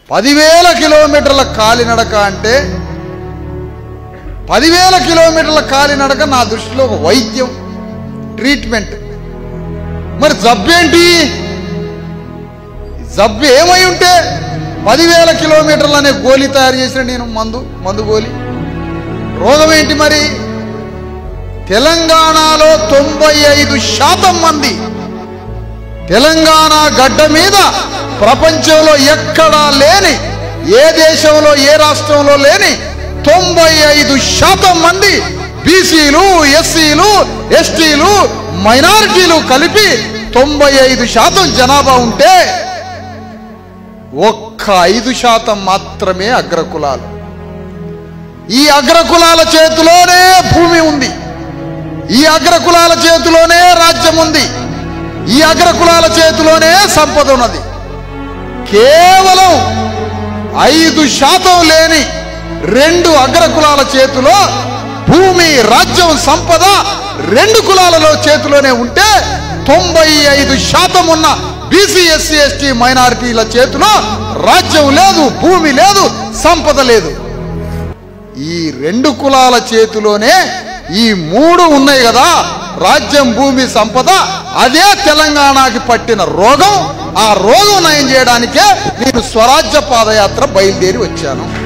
పదివేల కిలోమీటర్ల కాలినడక అంటే పదివేల కిలోమీటర్ల కాలినడక నా దృష్టిలో ఒక వైద్యం ట్రీట్మెంట్ మరి జబ్బేంటి జబ్బు ఏమై ఉంటే పదివేల కిలోమీటర్లు అనే గోళీ తయారు చేసిన నేను మందు మందు గోళీ రోగం ఏంటి మరి తెలంగాణలో తొంభై ఐదు శాతం మంది తెలంగాణ గడ్డ మీద ప్రపంచంలో ఎక్కడా లేని ఏ దేశంలో ఏ రాష్ట్రంలో లేని తొంభై ఐదు శాతం మంది బీసీలు ఎస్సీలు ఎస్టీలు మైనారిటీలు కలిపి తొంభై ఐదు శాతం జనాభా ఉంటే ఒక్క ఐదు శాతం మాత్రమే అగ్రకులాలు ఈ అగ్రకులాల చేతిలోనే భూమి ఉంది ఈ అగ్రకులాల చేతిలోనే రాజ్యం ఉంది ఈ అగ్రకులాల చేతిలోనే సంపద ఉన్నది కేవలం ఐదు శాతం లేని రెండు అగ్రకులాల చేతిలో భూమి రాజ్యం సంపద రెండు కులాలలో చేతిలోనే ఉంటే తొంభై ఐదు శాతం ఉన్న బీసీ ఎస్సీ ఎస్టీ మైనారిటీల చేతిలో రాజ్యం లేదు భూమి లేదు సంపద లేదు ఈ రెండు కులాల చేతిలోనే ఈ మూడు ఉన్నాయి కదా రాజ్యం భూమి సంపద అదే తెలంగాణకి పట్టిన రోగం ఆ రోగం నయం చేయడానికే నేను స్వరాజ్య పాదయాత్ర బయలుదేరి వచ్చాను